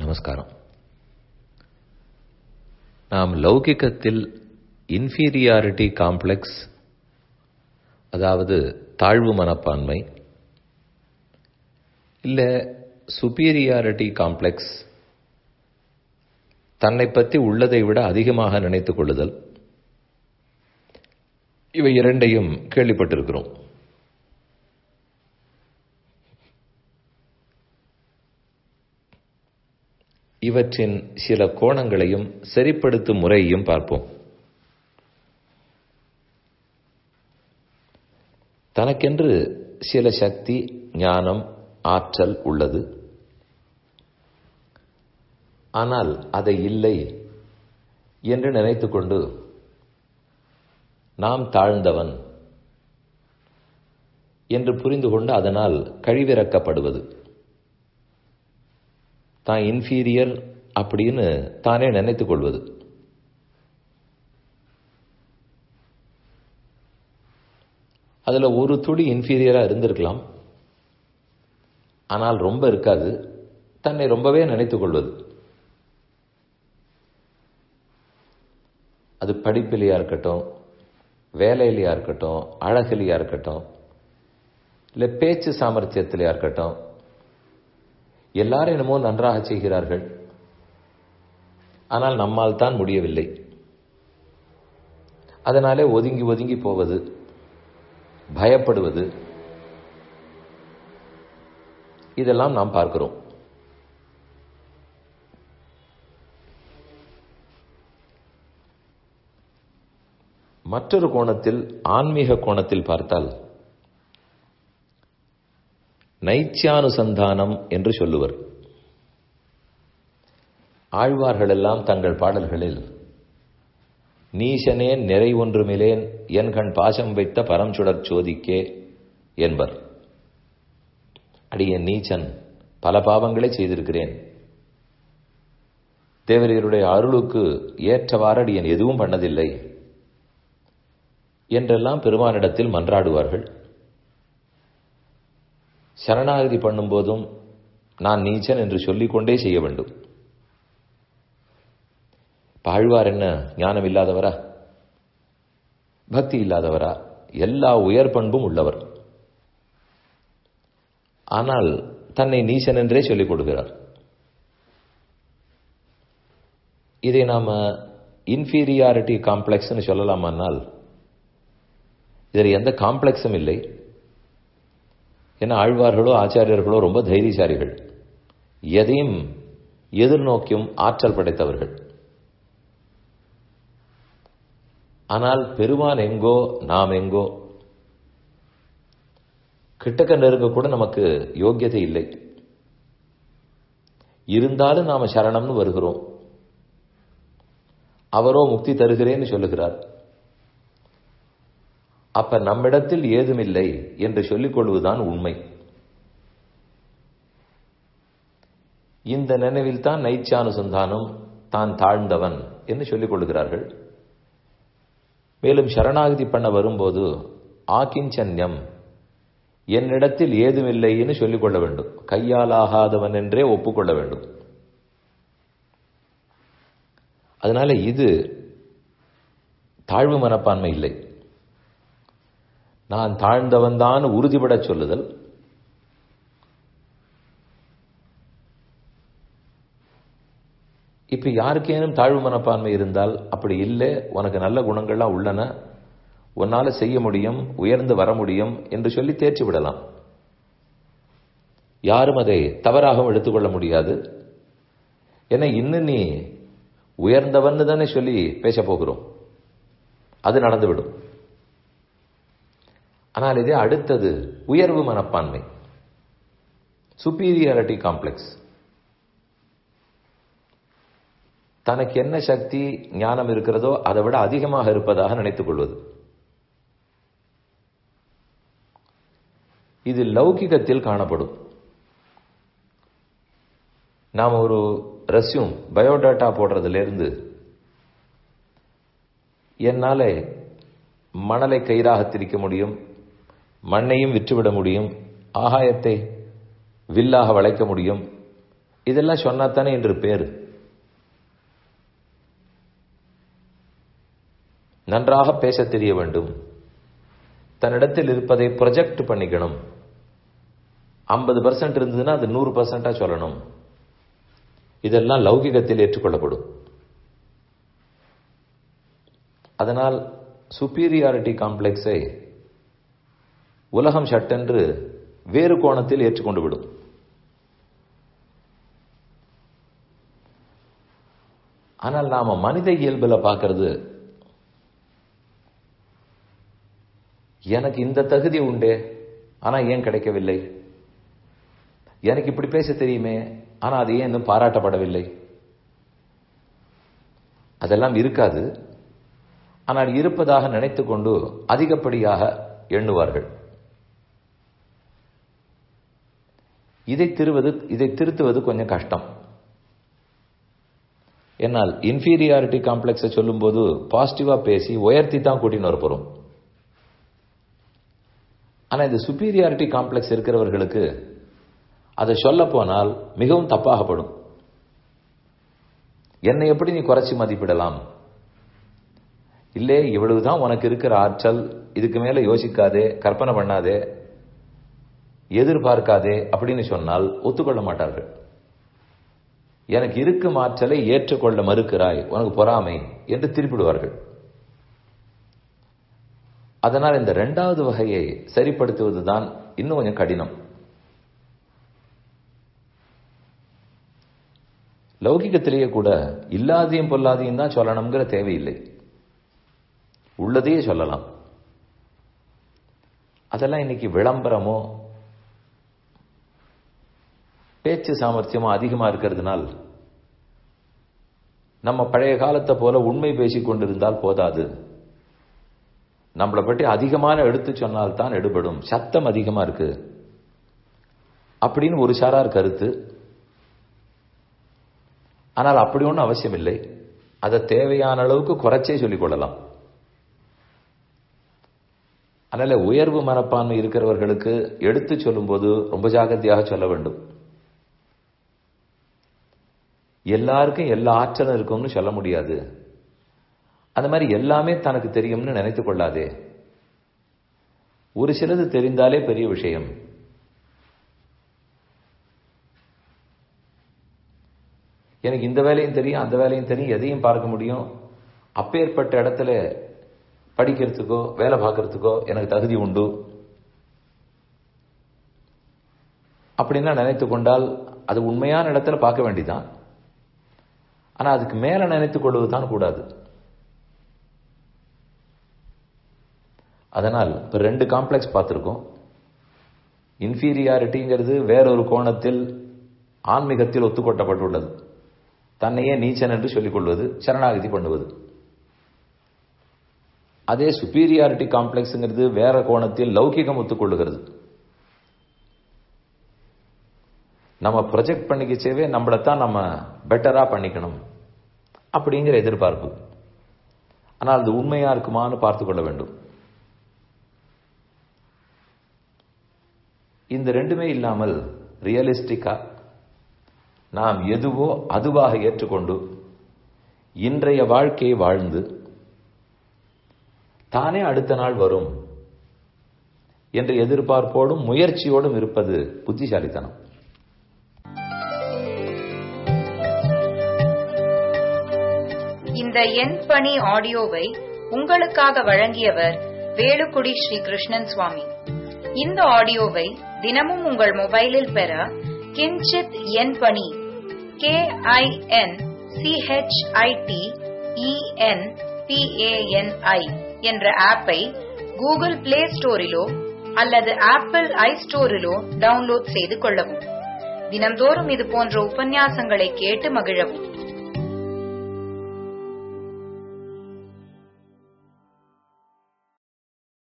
நமஸ்காரம் நாம் லௌகிக்கத்தில் inferiority complex அதாவது தாழ்வு மனப்பான்மை இல்ல சுப்பீரியாரிட்டி காம்ப்ளெக்ஸ் தன்னை பற்றி உள்ளதை விட அதிகமாக நினைத்துக் கொள்ளுதல் இவை இரண்டையும் கேள்விப்பட்டிருக்கிறோம் இவற்றின் சில கோணங்களையும் சரிப்படுத்தும் முறையையும் பார்ப்போம் தனக்கென்று சில சக்தி ஞானம் ஆற்றல் உள்ளது ஆனால் அதை இல்லை என்று நினைத்துக்கொண்டு நாம் தாழ்ந்தவன் என்று புரிந்து கொண்டு அதனால் கழிவிறக்கப்படுவது தான் இன்ஃபீரியர் அப்படின்னு தானே நினைத்துக் கொள்வது அதுல ஒரு துளி இன்ஃபீரியரா இருந்திருக்கலாம் ஆனால் ரொம்ப இருக்காது தன்னை ரொம்பவே நினைத்துக் கொள்வது அது படிப்பிலையா இருக்கட்டும் வேலையிலையா இருக்கட்டும் அழகிலையா இருக்கட்டும் இல்லை பேச்சு சாமர்த்தியத்திலையா இருக்கட்டும் எல்லாரும் என்னமோ நன்றாக செய்கிறார்கள் ஆனால் நம்மால் தான் முடியவில்லை அதனாலே ஒதுங்கி ஒதுங்கி போவது பயப்படுவது இதெல்லாம் நாம் பார்க்கிறோம் மற்றொரு கோணத்தில் ஆன்மீக கோணத்தில் பார்த்தால் நைச்சியானுசந்தானம் என்று சொல்லுவர் ஆழ்வார்கள் எல்லாம் தங்கள் பாடல்களில் நீசனேன் நிறை ஒன்றுமிலேன் என் கண் பாசம் வைத்த பரம் சுடர் சோதிக்கே என்பர் அடியன் நீச்சன் பல பாவங்களை செய்திருக்கிறேன் தேவரியருடைய அருளுக்கு ஏற்றவாறு அடியன் எதுவும் பண்ணதில்லை என்றெல்லாம் பெருமானிடத்தில் மன்றாடுவார்கள் சரணாகதி பண்ணும்போதும் நான் நீச்சன் என்று சொல்லிக்கொண்டே செய்ய வேண்டும் பாழ்வார் என்ன ஞானம் இல்லாதவரா பக்தி இல்லாதவரா எல்லா உயர் பண்பும் உள்ளவர் ஆனால் தன்னை நீசன் என்றே சொல்லிக் கொடுக்கிறார் இதை நாம இன்ஃபீரியாரிட்டி காம்ப்ளெக்ஸ்னு சொல்லலாமானால் இதில் எந்த காம்ப்ளெக்ஸும் இல்லை ஏன்னா ஆழ்வார்களோ ஆச்சாரியர்களோ ரொம்ப தைரியசாலிகள் எதையும் எதிர்நோக்கியும் ஆற்றல் படைத்தவர்கள் ஆனால் பெருமான் எங்கோ நாம் எங்கோ கிட்டக்க நெருங்க கூட நமக்கு யோக்கியதை இல்லை இருந்தாலும் நாம சரணம்னு வருகிறோம் அவரோ முக்தி தருகிறேன்னு சொல்லுகிறார் அப்ப நம்மிடத்தில் ஏதுமில்லை என்று சொல்லிக் கொள்வதுதான் உண்மை இந்த நினைவில் தான் நைச்சானுசந்தானம் தான் தாழ்ந்தவன் என்று சொல்லிக் கொள்கிறார்கள் மேலும் சரணாகதி பண்ண வரும்போது ஆக்கிஞ்சன்யம் என்னிடத்தில் ஏதுமில்லைன்னு சொல்லிக் கொள்ள வேண்டும் கையால் ஆகாதவன் என்றே ஒப்புக்கொள்ள வேண்டும் அதனால இது தாழ்வு மனப்பான்மை இல்லை நான் தாழ்ந்தவன் தான் உறுதிபட சொல்லுதல் இப்ப யாருக்கேனும் தாழ்வு மனப்பான்மை இருந்தால் அப்படி இல்லை உனக்கு நல்ல குணங்கள்லாம் உள்ளன உன்னால செய்ய முடியும் உயர்ந்து வர முடியும் என்று சொல்லி தேர்ச்சி விடலாம் யாரும் அதை தவறாகவும் எடுத்துக்கொள்ள முடியாது ஏன்னா இன்னும் நீ உயர்ந்தவன் தானே சொல்லி பேச போகிறோம் அது நடந்துவிடும் ஆனால் இதே அடுத்தது உயர்வு மனப்பான்மை சுப்பீரியாரிட்டி காம்ப்ளெக்ஸ் தனக்கு என்ன சக்தி ஞானம் இருக்கிறதோ அதை விட அதிகமாக இருப்பதாக நினைத்துக் கொள்வது இது லௌகிகத்தில் காணப்படும் நாம் ஒரு ரெஸ்யூம் பயோடேட்டா போடுறதுலேருந்து என்னால மணலை கயிறாக திரிக்க முடியும் மண்ணையும் விற்றுவிட முடியும் ஆகாயத்தை வில்லாக வளைக்க முடியும் இதெல்லாம் சொன்னாத்தானே என்று பேரு நன்றாக பேச தெரிய வேண்டும் தன்னிடத்தில் இருப்பதை ப்ரொஜெக்ட் பண்ணிக்கணும் ஐம்பது பர்சன்ட் இருந்ததுன்னா அது நூறு பர்சன்டா சொல்லணும் இதெல்லாம் லௌகிகத்தில் ஏற்றுக்கொள்ளப்படும் அதனால் சுப்பீரியாரிட்டி காம்ப்ளெக்ஸை உலகம் சட்டென்று வேறு கோணத்தில் ஏற்றுக்கொண்டு விடும் ஆனால் நாம மனித இயல்புல பார்க்கறது எனக்கு இந்த தகுதி உண்டே ஆனா ஏன் கிடைக்கவில்லை எனக்கு இப்படி பேச தெரியுமே ஆனா அது ஏன் இன்னும் பாராட்டப்படவில்லை அதெல்லாம் இருக்காது ஆனால் இருப்பதாக நினைத்துக் கொண்டு அதிகப்படியாக எண்ணுவார்கள் இதை திருவது இதை திருத்துவது கொஞ்சம் கஷ்டம் என்னால் இன்ஃபீரியாரிட்டி காம்ப்ளெக்ஸை சொல்லும்போது பாசிட்டிவா பேசி உயர்த்தி தான் கூட்டின்னு வரப்போறோம் ஆனா இந்த சுப்பீரியாரிட்டி காம்ப்ளெக்ஸ் இருக்கிறவர்களுக்கு அதை சொல்ல போனால் மிகவும் தப்பாகப்படும் என்னை எப்படி நீ குறைச்சி மதிப்பிடலாம் இல்லே இவ்வளவுதான் உனக்கு இருக்கிற ஆற்றல் இதுக்கு மேல யோசிக்காதே கற்பனை பண்ணாதே எதிர்பார்க்காதே அப்படின்னு சொன்னால் ஒத்துக்கொள்ள மாட்டார்கள் எனக்கு இருக்கும் ஆற்றலை ஏற்றுக்கொள்ள மறுக்கிறாய் உனக்கு பொறாமை என்று திருப்பிடுவார்கள் அதனால் இந்த இரண்டாவது வகையை சரிப்படுத்துவதுதான் இன்னும் கொஞ்சம் கடினம் லௌகிகத்திலேயே கூட இல்லாதையும் பொல்லாதையும் தான் சொல்லணுங்கிற தேவையில்லை உள்ளதையே சொல்லலாம் அதெல்லாம் இன்னைக்கு விளம்பரமோ பேச்சு சாமர்த்தியமோ அதிகமா இருக்கிறதுனால் நம்ம பழைய காலத்தை போல உண்மை பேசிக் கொண்டிருந்தால் போதாது நம்மளை பற்றி அதிகமான எடுத்து சொன்னால் தான் எடுபடும் சத்தம் அதிகமா இருக்கு அப்படின்னு ஒரு சாரார் கருத்து ஆனால் அப்படி ஒன்றும் அவசியம் இல்லை அதை தேவையான அளவுக்கு குறைச்சே சொல்லிக் கொள்ளலாம் அதனால உயர்வு மனப்பான்மை இருக்கிறவர்களுக்கு எடுத்து சொல்லும்போது ரொம்ப ஜாகிரதையாக சொல்ல வேண்டும் எல்லாருக்கும் எல்லா ஆற்றலும் இருக்கும்னு சொல்ல முடியாது அந்த மாதிரி எல்லாமே தனக்கு தெரியும்னு நினைத்துக் கொள்ளாதே ஒரு சிலது தெரிந்தாலே பெரிய விஷயம் எனக்கு இந்த வேலையும் தெரியும் அந்த வேலையும் தெரியும் எதையும் பார்க்க முடியும் அப்பேற்பட்ட இடத்துல படிக்கிறதுக்கோ வேலை பார்க்கறதுக்கோ எனக்கு தகுதி உண்டு அப்படின்னா நினைத்து கொண்டால் அது உண்மையான இடத்துல பார்க்க வேண்டிதான் ஆனா அதுக்கு மேல நினைத்துக் கொள்வதுதான் கூடாது அதனால் இப்ப ரெண்டு காம்ப்ளெக்ஸ் பார்த்திருக்கோம் இன்ஃபீரியாரிட்டிங்கிறது வேறொரு கோணத்தில் ஆன்மீகத்தில் ஒத்துக்கொட்டப்பட்டுள்ளது தன்னையே நீச்சன் என்று சொல்லிக் கொள்வது சரணாகதி பண்ணுவது அதே சுப்பீரியாரிட்டி காம்ப்ளெக்ஸ்ங்கிறது வேற கோணத்தில் லௌகிகம் ஒத்துக்கொள்ளுகிறது நம்ம ப்ரொஜெக்ட் பண்ணிக்கச்சேவே நம்மளைத்தான் நம்ம பெட்டரா பண்ணிக்கணும் அப்படிங்கிற எதிர்பார்ப்பு ஆனால் அது உண்மையா இருக்குமான்னு பார்த்து கொள்ள வேண்டும் இந்த ரெண்டுமே இல்லாமல் ரியலிஸ்டிக்கா நாம் எதுவோ அதுவாக ஏற்றுக்கொண்டு இன்றைய வாழ்க்கையை வாழ்ந்து தானே அடுத்த நாள் வரும் என்ற எதிர்பார்ப்போடும் முயற்சியோடும் இருப்பது புத்திசாலித்தனம் இந்த என் பணி ஆடியோவை உங்களுக்காக வழங்கியவர் வேலுக்குடி ஸ்ரீ கிருஷ்ணன் சுவாமி இந்த ஆடியோவை தினமும் உங்கள் மொபைலில் பெற கிஞ்சித் என் பணி கே ஐ என் சிஹெச்ஐடி இஎன் பிஏஎன்ஐ என்ற ஆப்பை கூகுள் பிளே ஸ்டோரிலோ அல்லது ஆப்பிள் ஐ ஸ்டோரிலோ டவுன்லோட் செய்து கொள்ளவும் தினம்தோறும் இது போன்ற உபன்யாசங்களை கேட்டு மகிழவும்